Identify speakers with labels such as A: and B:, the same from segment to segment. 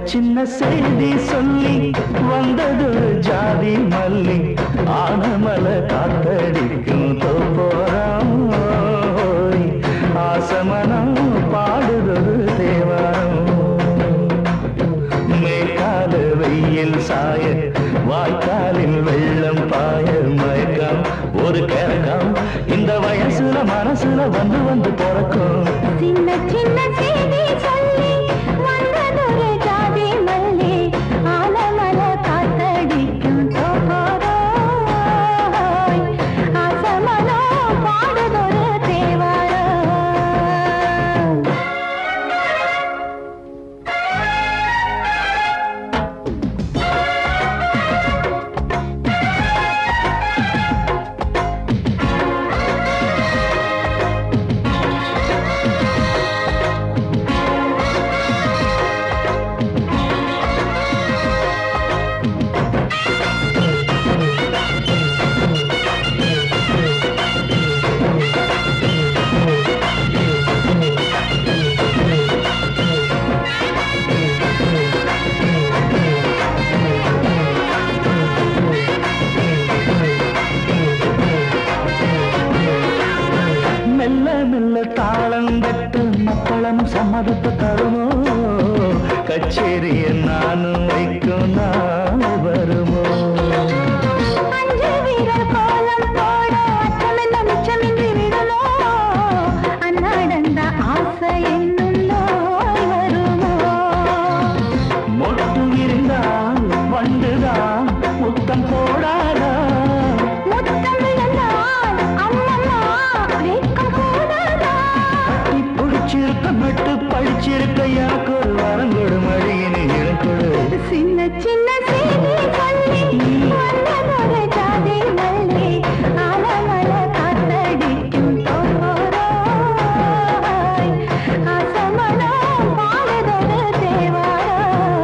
A: சின்ன செய்தி சொல்லி வந்தது ஜாதி மல்லி ஆனமல காத்தடிக்கும் தோப்போரம் ஆசமனம் பாடுதொரு தேவாரம் மேற்கால வெயில் சாய வாய்க்காலில் வெள்ளம் பாய மயக்கம் ஒரு கிழக்கம் இந்த வயசுல மனசுல வந்து வந்து பிறக்கும்
B: சின்ன சின்ன செய்தி சொல்லி வந்ததொரு ஜாதி மல்லி ஆலமல காத்தடிக்கும் தோப்போரோய் ஆசமனோ பாடுதொரு தேவாரம்
A: மெல்ல மெல்ல தாளம் தட்டு மக்களும் சம்மதத்தை தருமோ கச்சேரிய நானும் வைக்கும் நாள் வருமோ
B: அஞ்சு வீரர் கோலம் போட அச்சமென்ன மிச்சமின்றி விடுமோ அன்னாடந்த ஆசை என்னும் நோய் வருமோ
A: மொட்டு விரிந்தால் வண்டுதான் முத்தம் போடாதா
B: முத்தம் விழுந்தால் அம்மம்மா வெட்கம் கூடாதா
A: கட்டி பிடிச்சிருக்க மெட்டு படிச்சிருக்க எனக்கு ஒரு வரம் கொடு மழையினை இழக்கொடு
B: சின்ன சின்ன செய்தி சொல்லி வந்ததொரு ஜாதி மல்லி ஆலமல காத்தடிக்கும் தோப்போரோய் ஆசமனோ பாடுதொரு தேவாரம்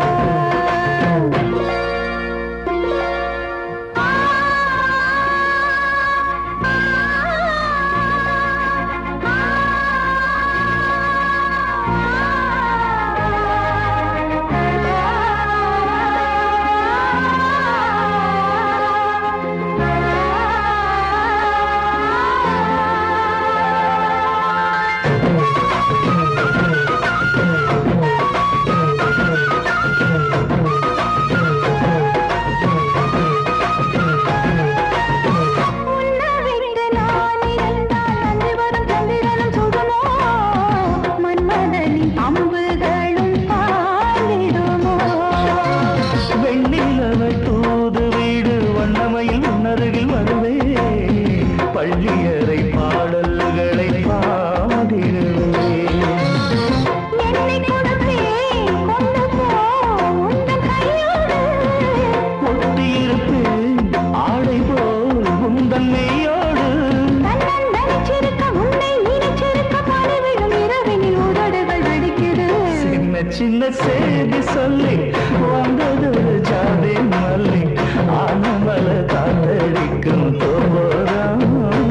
B: உன்னை விட்டு நான் இருந்தால் நன்றி வரும் சந்திரனும் சுடுமோ மன்மதனின் அம்புகளும் பாய்ந்திடுமோ
A: வெண்ணிலவை தூது வீடு வண்ணமையில் உன்னருகில் வருவே பள்ளியறை பாடல்களை பாடிடுவே
B: என்னை கொடுத்தே கொண்டு போ உந்தன் கையோடு
A: ஒட்டியிருப்பேன் ஆடை போல் உந்தன் மெய்யோடு
B: தன்னந்தனிச்சிருக்க உன்னை நினைச்சிருக்க பணிவிடும் இரவினில் உதடுகள் வெடிக்குது
A: சின்ன சின்ன செய்தி சொல்லி வந்தது ஒரு ஜாதி மல்லி ஆனமல காத்தடிக்கும் தோபோரம்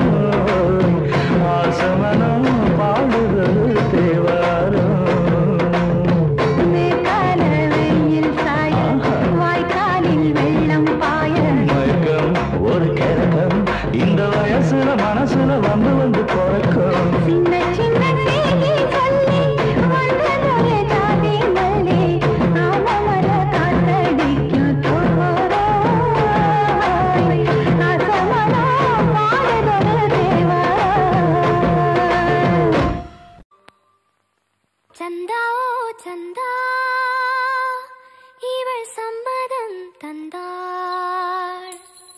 A: ஆசமனம் பாடுறது தேவாரம்
B: மேற்கால வெயில் சாய வாய்க்காலில் வெள்ளம் பாய
A: மயக்கம் ஒரு கிழக்கம் இந்த வயசுல மனசுல வந்து வந்து பிறக்கும்
B: சின்ன சின்ன செய்தி சொல்லி வந்ததொரு ஜாதி மல்லி ஆலமர காத்தடிக்கும் தோரோய் ஆசமனோ பாடுதொரு தேவாரம்
C: சந்தா ஓ சந்தா இவள் சம்மதம் தந்தாள்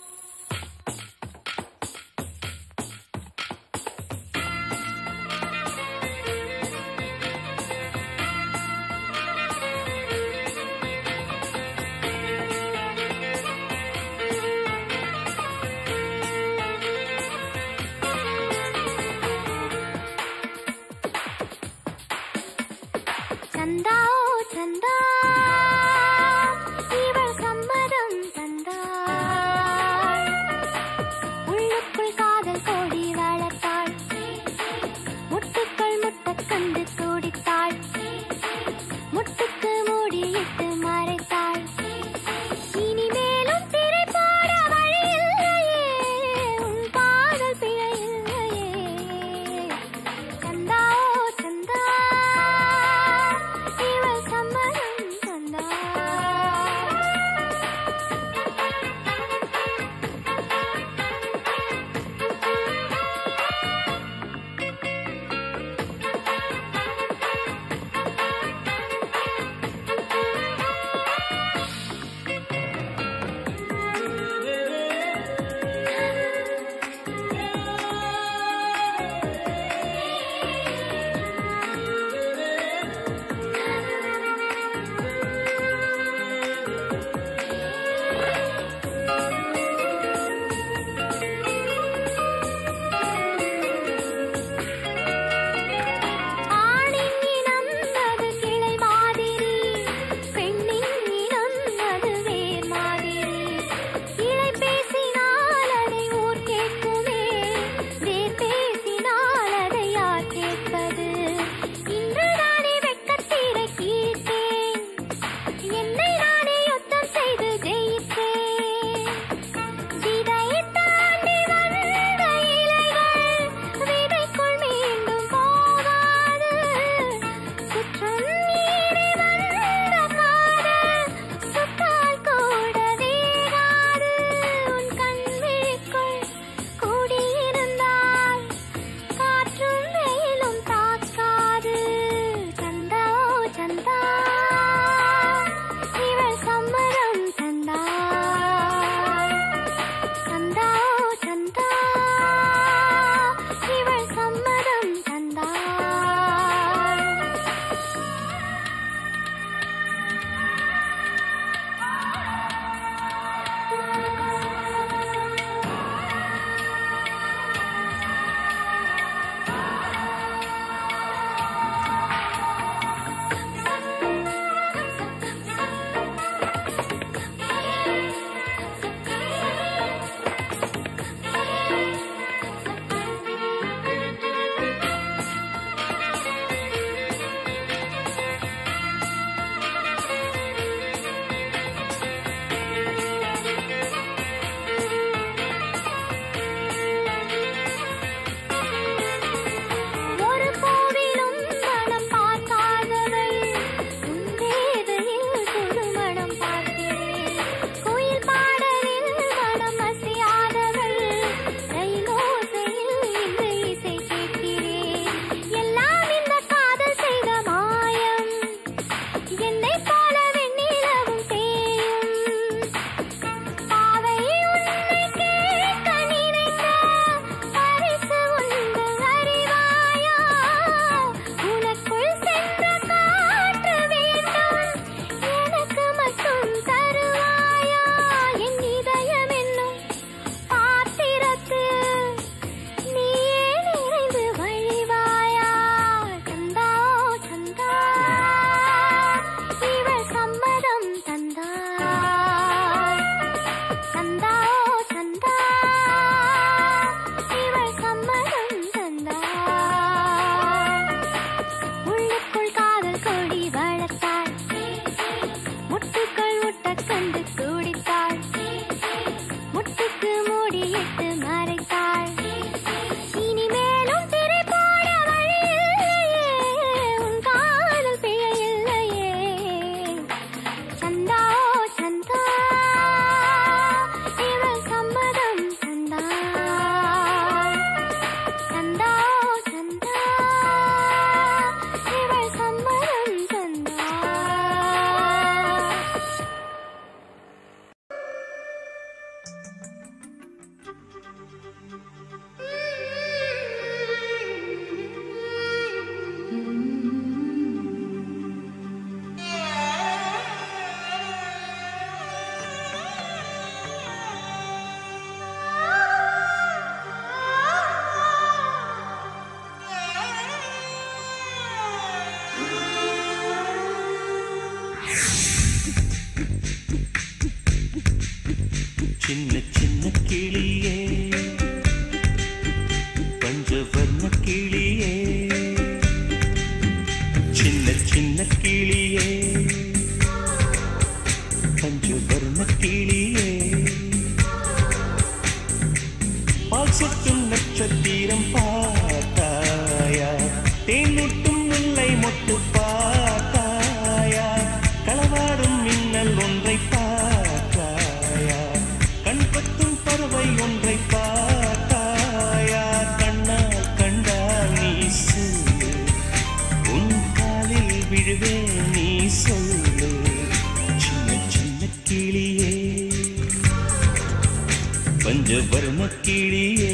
C: சந்தா ஓ சந்தா இவள் சம்மதம் தந்தாள்
D: விழுவேன் நீ சொல்லு சின்ன சின்ன கிளியே பஞ்சவர்ம கிளியே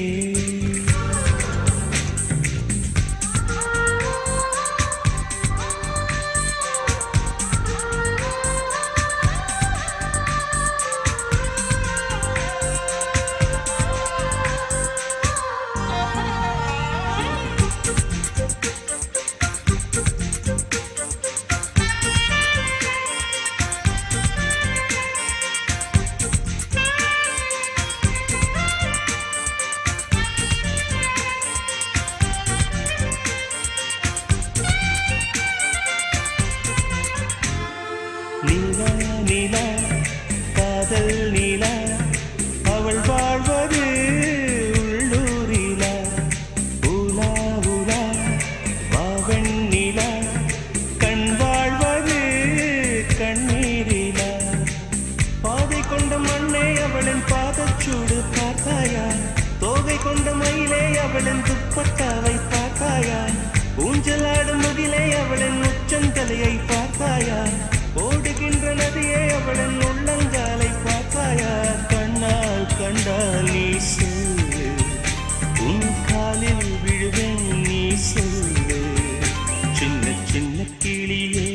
D: நீலா நீலா காதல் நீலா அவள் வாழ்வது உள்ளூரிலா உலா உலா வாவன் நிலா கண் வாழ்வது கண்ணீரிலா பாதை கொண்ட மண்ணே அவளின் பாதச்சூடு பார்த்தாயா தோகை கொண்ட மயிலே அவளின் துப்பட்டாவை பார்த்தாயா ஊஞ்சலாடும் முகிலே அவளின் உச்சந்தலையை பார்த்தாயா ஓடுகின்ற நதியே அவளின் உள்ளங்காலை பார்த்தாயா கண்ணால் கண்டால் நீ சொல்லு உன் காலில் விழுவேன் நீ சொல்லு சின்ன சின்ன கிளியே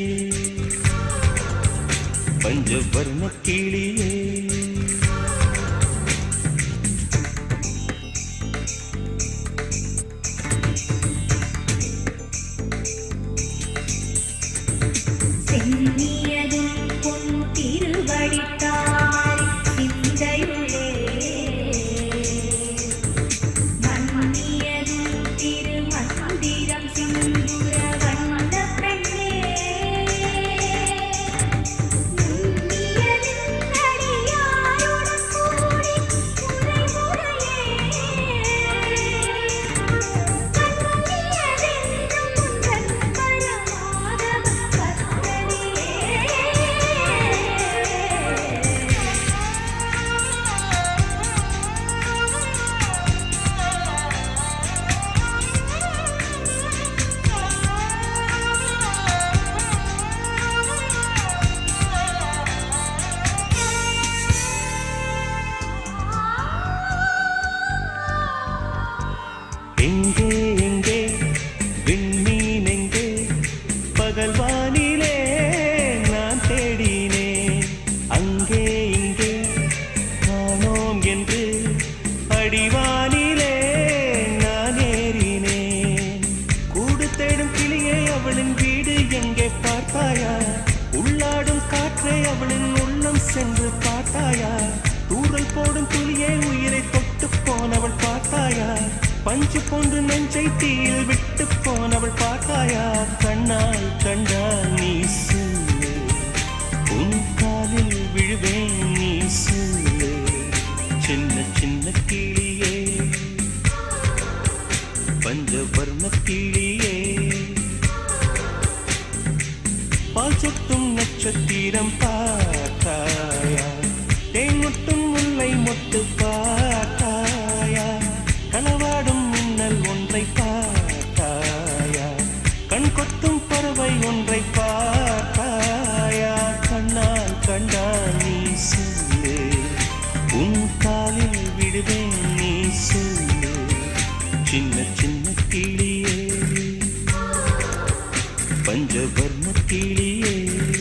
D: பஞ்சவர்ண கிளியே
B: சென்னியதும் பொன் திருவடித்தாய் சிந்தையுளே மன்னியதும் திருமந்திரம் சிந்துர வந்த பெண்ணே நுண்ணியதின் அடியாருடன் கூடி உரைமுறையே
D: எங்கே எங்கே விண்மீன் எங்கே பகல் வானிலே நான் தேடினேன் அங்கே இங்கே காணோம் என்று அடிவானிலே நான் ஏறினேன் கூடு தேடும் கிளியே அவளின் வீடு எங்கே பார்த்தாயா உள்ளாடும் காற்றை அவளின் உள்ளம் சென்று பார்த்தாயா தூரல் போடும் துளியே உயிரை தொட்டு போனவள் பார்த்தாயா பஞ்சு போன்று நெஞ்சை தீயில் விட்டு போனவள் பார்த்தாயா கண்ணால் கண்டால் நீ சொல்லு உன் காலில் விழுவேன் நீ சொல்லு சின்ன சின்ன கிளியே பஞ்சவர்ண கிளியே பால் சொட்டும் நட்சத்திரம் பார்த்தாயா தேன்முட்டும் முல்லை மொட்டு பார்த்தாயா களவாடும் மின்னல் ஒன்றை பார்த்தாயா கண் கொத்தும் பறவை ஒன்றை பார்த்தாயா கண்ணால் கண்டால் நீ சொல்லு உன் காலில் விடுவேன் நீ சொல்லு சின்ன சின்ன கிளியே பஞ்சவர்ண கிளியே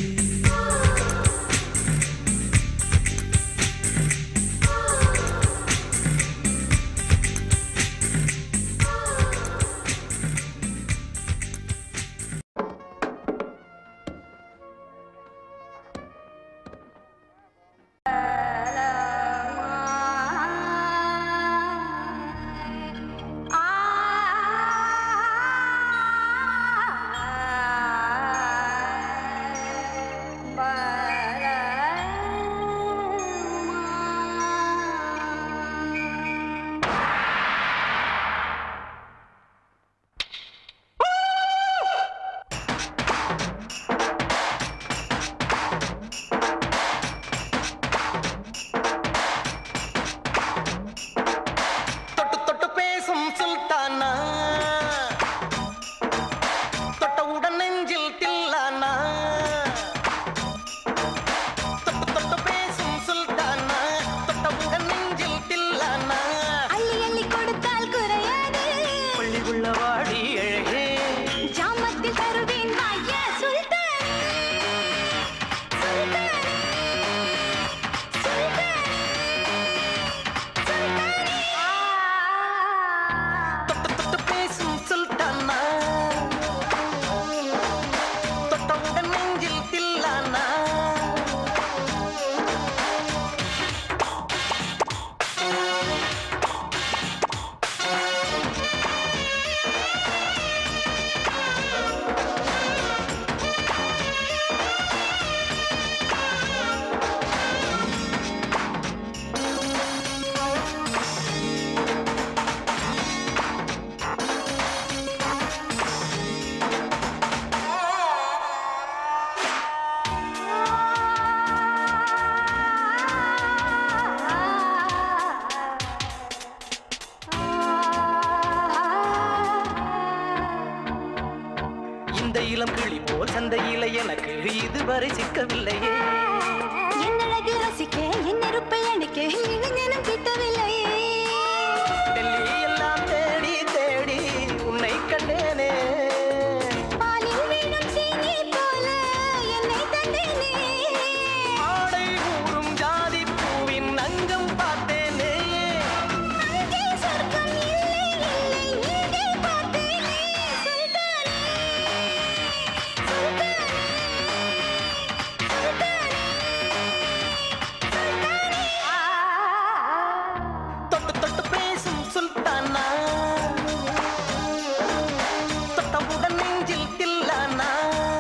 E: தொட்டு தொட்டு பேசும் சுல்தானா தொட்டவுடன் நெஞ்சில் தில்லானா இந்த இளம் கிளி போல் சந்தையில எனக்கு இதுவரை சிக்கவில்லையே
B: என்னழகு ரசிக்க என் நெருப்பை அணைக்க இளைஞனும் கிட்டவில்லையே
E: டெல்லி எல்லாம் தேடி தேடி உன்னை கண்டேனே
B: பாலில் வீணும் சீனி போல என்னை தந்தேனே
E: ஆடை ஊறும் ஜாதி பூவின் அங்கம் பார்த்தேனே
B: அங்கே சொர்க்கம் இல்லை இல்லை இங்கே பார்த்தேனே சுல்தானே சுல்தானே சுல்தானே
E: தொட்டு தொட்டு பேசும் சுல்தானா தொட்டவுடன் நெஞ்சில் தில்லானா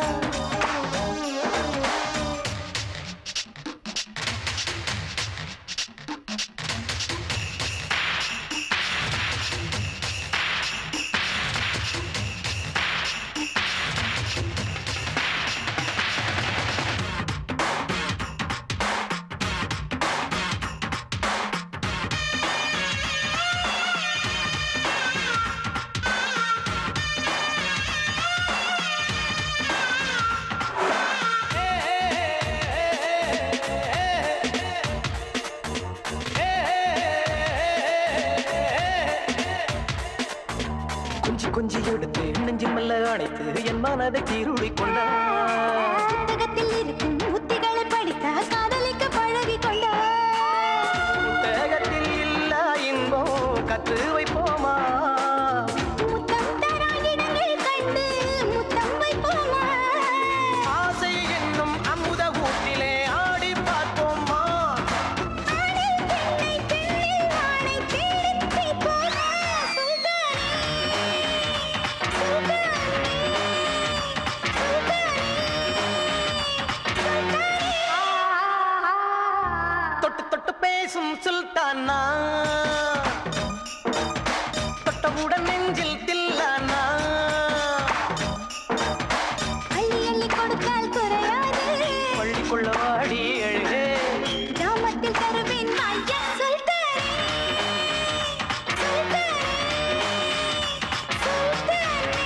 E: கொஞ்சி கொஞ்சி எடுத்து நெஞ்சில் மெல்ல அணைத்து என் மனதை கீருளி கொண்டார்
B: புத்தகத்தில் இருக்கும் உத்திகளை படித்தா காதலிக்க பழகி கொண்டா
E: புத்தகத்தில் இல்ல இன்பம் கற்று வைப்போமா
B: முத்தம் தரா இடங்கள் கண்டு முத்தம் வைப்போமா
E: ஆசை என்னும் அமுத ஊட்டிலே ஆடி பார்ப்போமா
B: ஆணில் பெண்ணை பெண்ணில் வானை தேடிப் பிடிப்போமா சுல்தானே சுல்தானே சுல்தானே
E: தொட்டு தொட்டு பேசும் சுல்தானா தொட்டவுடன் நெஞ்சில் தில்லானா
B: அள்ளி அள்ளி கொடுத்தால் குறையாது
E: பள்ளி கொள்ள வாடி எழுகே
B: கிராமத்தில் தருவேன் ஐயா சுல்தானே சுல்தானே சுல்தானே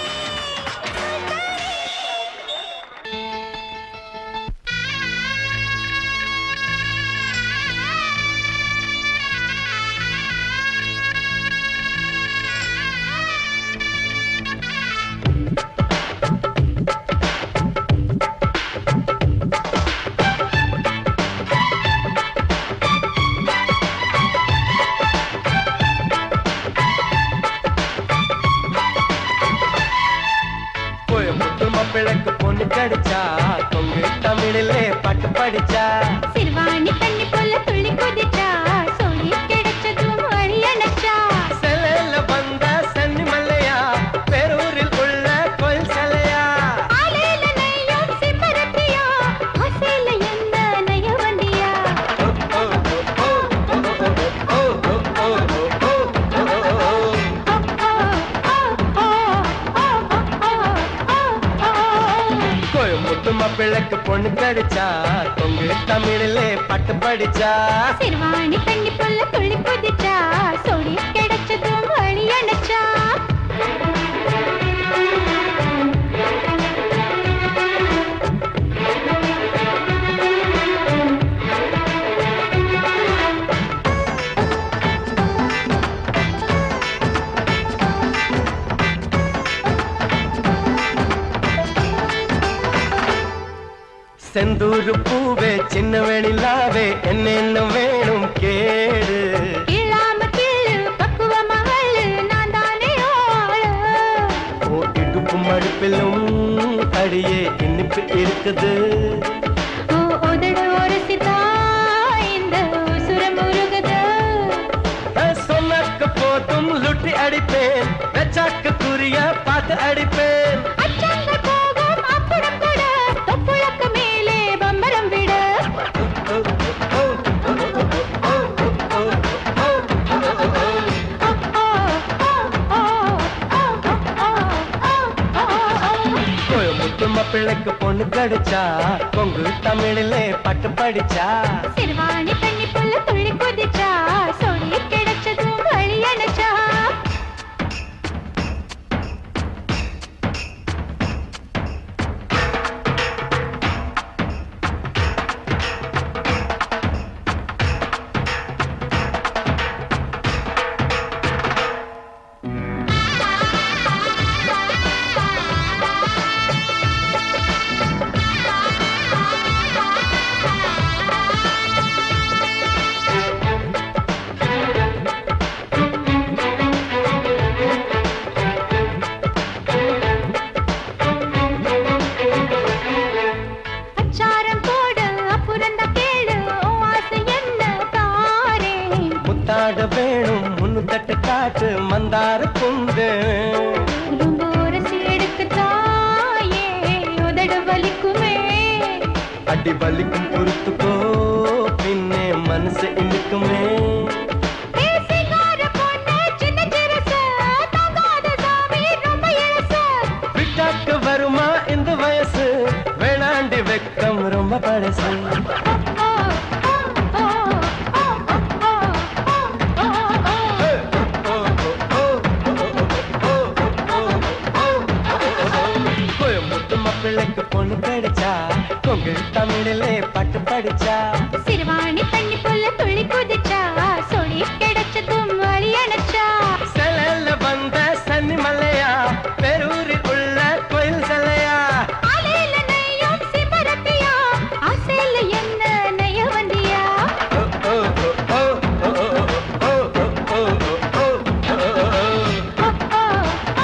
D: கோயம்புத்தூர் மாப்பிள்ளைக்கு பொண்ணு கிடைச்சா கொங்கு தமிழிலே பாட்டு படிச்சா
B: சிறுவாணி தண்ணி போல துள்ளி குதிச்சா சொல்லி கிடைச்சதும் வழி அணைச்சா
D: செல்ல வந்த சன்னி மல்லையா பேரூரில் உள்ள கோயில் சிலையா
B: ஆலையில நெய்யும் சிம்மரத்தியா ஆசையில என்ன நெய்ய வண்டியா
D: ஓ, ஓ, ஓ, ஓ, ஓ, ஓ, ஓ, ஓ, ஓ, ஓ, ஓ, ஓ, ஓ.
B: ஓ, ஓ, ஓ, ஓ, ஓ, ஓ, ஓ, ஓ.
D: கோயம்புத்தூர் மாப்பிள்ளைக்கு பொண்ணு கிடைச்சா கொங்கு தமிழிலே பாட்டு படிச்சா
B: சிறுவாணி தண்ணி போல துள்ளி குதிச்சா சொல்லி கிடைச்சதும் வழி அணைச்சா
D: செந்தூர் பூவே சின்ன வெளிலாவே என்னென்ன வேணும் கேடு
B: இல்லாம கிள்ளு பக்குவ மகளு நான் தானே ஆளு
D: ஓ இடுப்பு மடுப்பிலும் அடியே இனிப்பு இருக்குது
B: ஓ உதடு உரசிதா இந்த உசுர முருகுது
D: நான் சொன்னாக்க போதும் லுட்டி அடிப்பேன் வெச்சாக்க குறிய பார்த்து அடிப்பேன்
B: அச்சங்கள் போகும் அப்புறம் கூட தொப்புளக்கு மேலே பம்பரம் விடு
D: ஓ, ஓ, ஓ, ஓ, ஓ, ஓ, ஓ, ஓ, ஓ, ஓ, ஓ.
B: ஓ, ஓ, ஓ, ஓ, ஓ, ஓ, ஓ, ஓ, ஓ.
D: கோயம்புத்தூர் மாப்பிள்ளைக்கு பொண்ணு கிடைச்சா கொங்கு தமிழிலே பாட்டு படிச்சா
B: சிறுவாணி தண்ணி போல துள்ளி குதிச்சா சொல்லி கிடைச்சதும் வழி அணைச்சா
E: அடி வலிக்கும் பொறுத்துக்கோ பின்னே மனசு இனிக்குமே
B: பேசிக்கார பொண்ணு சின்ன சிறுசு தாங்காத சாமி ரொம்ப இழுசு
E: விட்டாக்கு வருமா இந்த வயசு வேணாண்டி வெக்கம் ரொம்ப பழசு கோயம்புத்து மாப்பிள்ளைக்கு பொண்ணு கிடைச்சா கொங்கு தமிழிலே பாட்டு படிச்சா
B: சிறுவாணி தண்ணி புல்ல துள்ளி குதிச்சா சொடி கிடைச்சதும் வழி அணைச்சா
E: செலல்ல வந்த சன்னி மலையா பெரூரில் உள்ள கோயில் சிலையா
B: அலையில நெய்யும் சிமரத்தியா ஆசையில என்ன நெய்ய வந்தியா
E: ஓ, ஓ, ஓ, ஓ, ஓ, ஓ, ஓ, ஓ, ஓ, ஓ, ஓ, ஓ.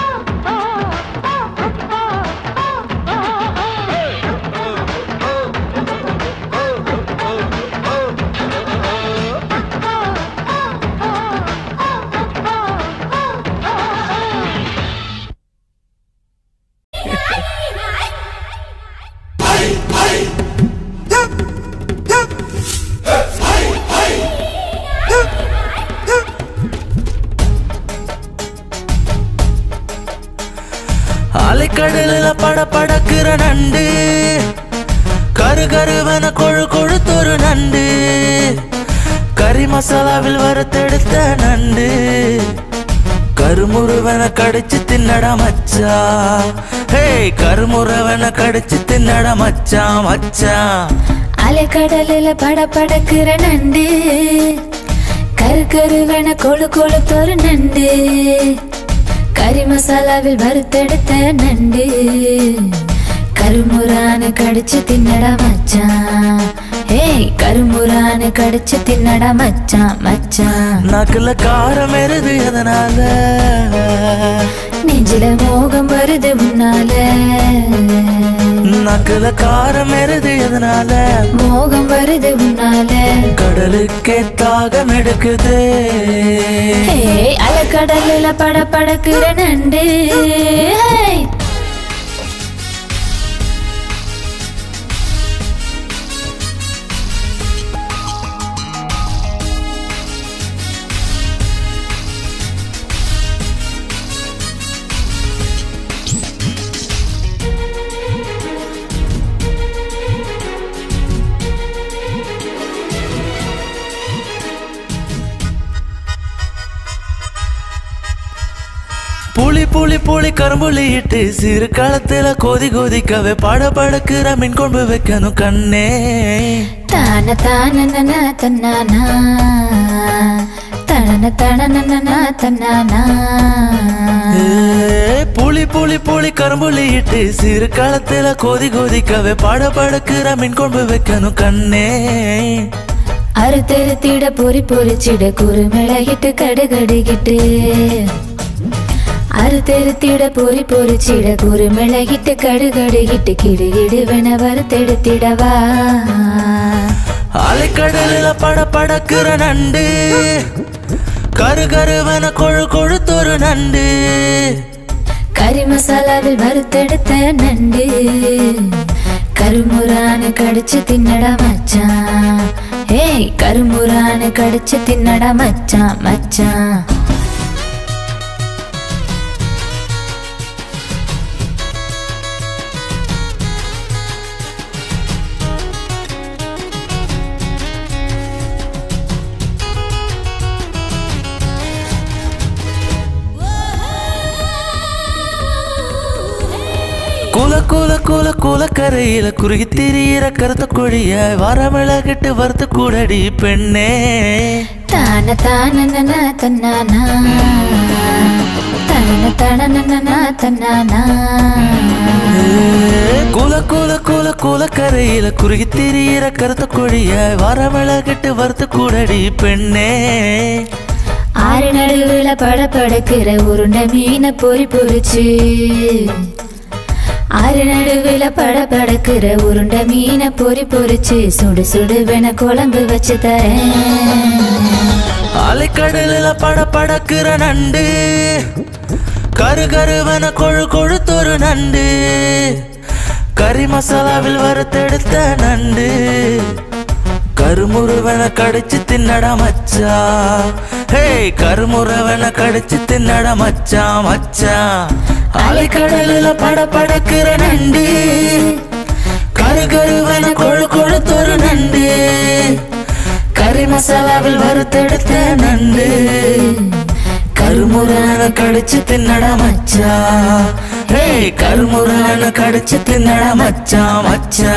F: அலைக்கடலில் பட படக்குற நண்டு கரு கருவன கொழு கொழுத்தொரு நண்டு கறி மசாலாவில் வறுத்தெடுத்த நண்டு கருமுருவன கடிச்சு தின்னடா மச்சா ஹே கருமுருவன கடிச்சு தின்னடா மச்சான் மச்சான்
G: அலைக்கடலில் பட படக்குற நண்டு கரு கருவென கொழு கொழுத்தொரு நண்டு கறி மசாலாவில் வறுத்தெடுத்த நண்டு கருமுறான கடிச்சு தின்னடா மச்சான் ஏய் கருமுறான கடிச்சு தின்னடா மச்சான் மச்சான்
F: நாக்குல காரம் எருது எதனால
G: நெஞ்சில மோகம் வருது உன்னால
F: நாக்குல காரம் எருது எதனால
G: மோகம் வருது உன்னால
F: கடலுக்கே தாகம் எடுக்குது
G: ஏய் அலக்கடலில் பட படக்குற நண்டு ஏய்.
F: புளி புளி புளி கரும்புளி இட்டு சிறு காலத்துல கொதி கொதிக்கவே பட படக்குற மீன் கொண்டு வைக்கணும் கண்ணே
G: தான தான நன தன்னானா தனன தனன தன்னானா
F: ஏ, புளி புளி புளி கரும்புளி இட்டு சிறு காலத்துல கொதி கொதிக்கவே பட படக்குற மீன் கொண்டு வைக்கணும் கண்ணே
G: அறுத்தெருத்திட பொறி பொறிச்சிட குறுமிளகிட்டு கடுகடுகிட்டு அறுத்தெருத்திட பொறி பொறிச்சிட குறுமிளகிட்டு கடுகடுகிட்டு கிடுகிடுவென வறுத்தெடுத்திடவா
F: அலைக்கடலில் பட படக்குற நண்டு கரு கருவன கொழு கொழுத்தொரு நண்டு
G: கறி மசாலாவில் வறுத்தெடுத்த நண்டு கருமுறான கடிச்சு தின்னடா மச்சான் ஏய் கருமுறான கடிச்சு தின்னடா மச்சான் மச்சான்
F: குல குல குல குல கரையில குறுகி திரியிற கருத்த கொழிய வரமிளகிட்டு வறுத்து கூடடி பெண்ணே
G: தான தான நன தன்னானா தனன தனன தன்னானா
F: ஏ, குல குல குல குல கரையில குறுகி திரியிற கருத்த கொழிய வரமிளகிட்டு வறுத்து கூடடி பெண்ணே
G: ஆறு நடுவுல பட படக்கிற உருண்டை மீனை பொறி பொறிச்சு ஆறு நடுவுல பட படக்கிற உருண்டை மீனை பொறி பொறிச்சு சுடு சுடு வேண குழம்பு வச்சு தரேன்
F: அலைக்கடலில் பட படக்குற நண்டு கரு கருவன கொழு கொழுத்தொரு நண்டு கறி மசாலாவில் வறுத்தெடுத்த நண்டு கருமுருவன கடிச்சு தின்னடா மச்சா ஹே கருமுருவன கடிச்சு தின்னடா மச்சா மச்சா அலைக்கடலில் பட படக்கிற நண்டு கரு கருவன கொழு கொழுத்தொரு நண்டு கறி மசாலாவில் வறுத்தெடுத்த நண்டு கருமுருவன கடிச்சு தின்னடா மச்சா ஹே கருமுருவன கடிச்சு தின்னடா மச்சா மச்சா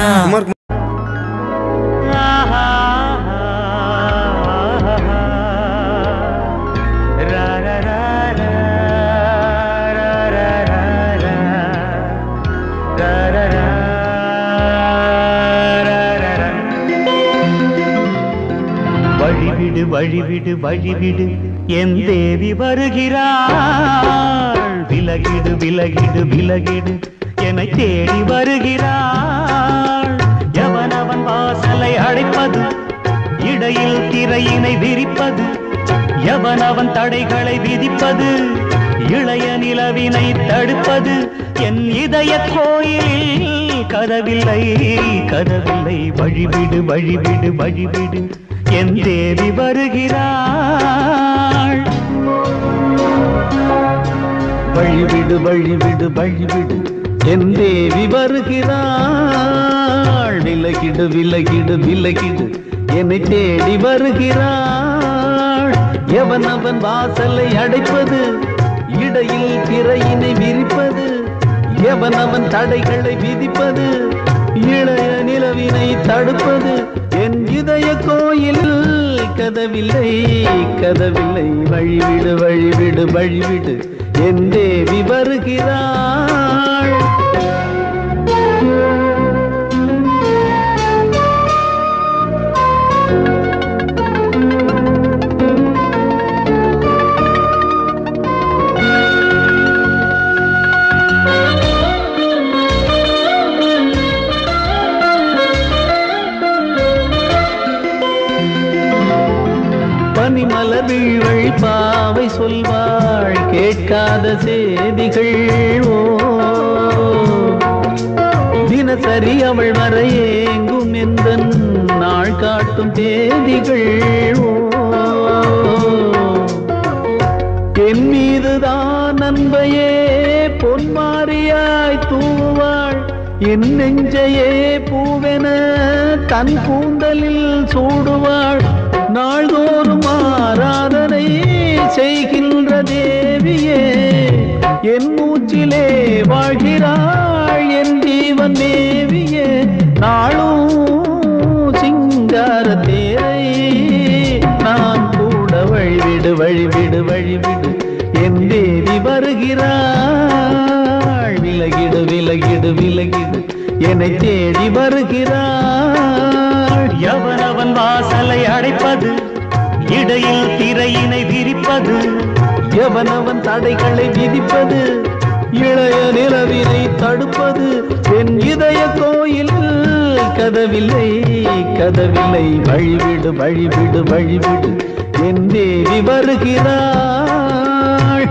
A: வழிவிடு வழிவிடு வழிவிடு என் தேவி வருகிறாள் விலகிடு விலகிடு விலகிடு என்னை தேடி வருகிறாள் எவனவன் வாசலை அடைப்பது இடையில் திரையினை விரிப்பது எவனவன் தடைகளை விதிப்பது இளைய நிலவினை தடுப்பது என் இதய கோயிலில் கதவில்லை கதவில்லை வழிவிடு வழிவிடு வழிவிடு என் தேவி வருகிறாள் வழிவிடு வழிவிடு வழிவிடு என் தேவி வருகிறாள் விலகிடு விலகிடு விலகிடு என்னை தேடி வருகிறாள் எவன் அவன் வாசலை அடைப்பது இடையில் திரையினை விரிப்பது எவன் அவன் தடைகளை விதிப்பது இளைய நிலவினை தடுப்பது என் இதய கோயில் கதவில்லை கதவில்லை வழிவிடு வழிவிடு வழிவிடு என் தேவி வருகிறாள் பனிமலர் வீழ்வழி பாவை சொல்வாள் கேட்காத செய்திகள் ஓ தினசரி அவள் வர ஏங்கும் எந்த நாள் காட்டும் தேதிகள் ஓ என் மீதுதான் அன்பையே பொன்மாரியாய் தூவாள் என் நெஞ்சையே பூவென தன் கூந்தலில் சூடுவாள் நாள்தோறும் ஆராதனை செய்கின்ற தேவியே என் மூச்சிலே வாழ்கிறாள் என் ஜீவன் தேவியே நாளும் சிங்கார தேரை நான் கூட வழிவிடு வழிவிடு வழிவிடு என் தேவி வருகிறாள் விலகிடு விலகிடு விலகிடு என்னை தேடி வருகிறாள் எவனவன் வாசலை அடைப்பது இடையில் திரையினை விரிப்பது எவனவன் தடைகளை விதிப்பது இளைய நிலவினை தடுப்பது என் இதய கோயில் கதவில்லை கதவில்லை வழிவிடு வழிவிடு வழிவிடு என் தேவி வருகிறாள்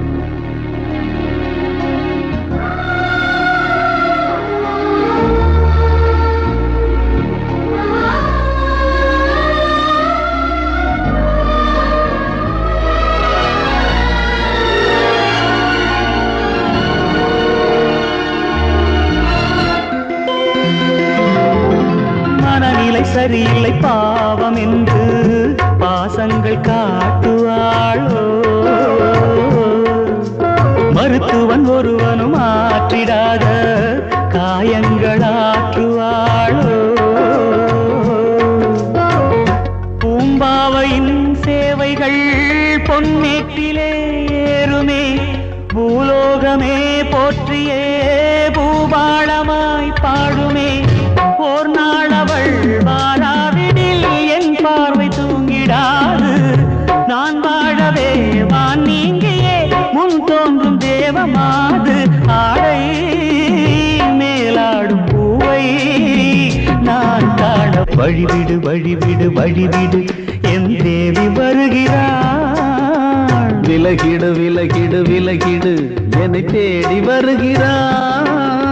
A: மனநிலை சரியில்லை பாவம் என்று பாசங்கள் காட்டுவாளோ மருத்துவன் ஒருவனும் ஆற்றிடாத காயங்களாற்றுவாளோ பூம்பாவையின் சேவைகள் பொன்னேட்டிலே ஏறுமே பூலோகமே போற்றியே பூபாளமாய் பாடுமே ஓர் நாள் அவள் வாராவிடில் என் பார்வை தூங்கிடாது நான் வாழவே வான் நீங்கியே முன் தோன்றும் தேவமாது ஆடை மேலாடும் பூவை நான் காண வழிவிடு வழிவிடு வழிவிடு என் தேவி வருகிறாள் விலகிடு விலகிடு விலகிடு என்னை தேடி வருகிறாள்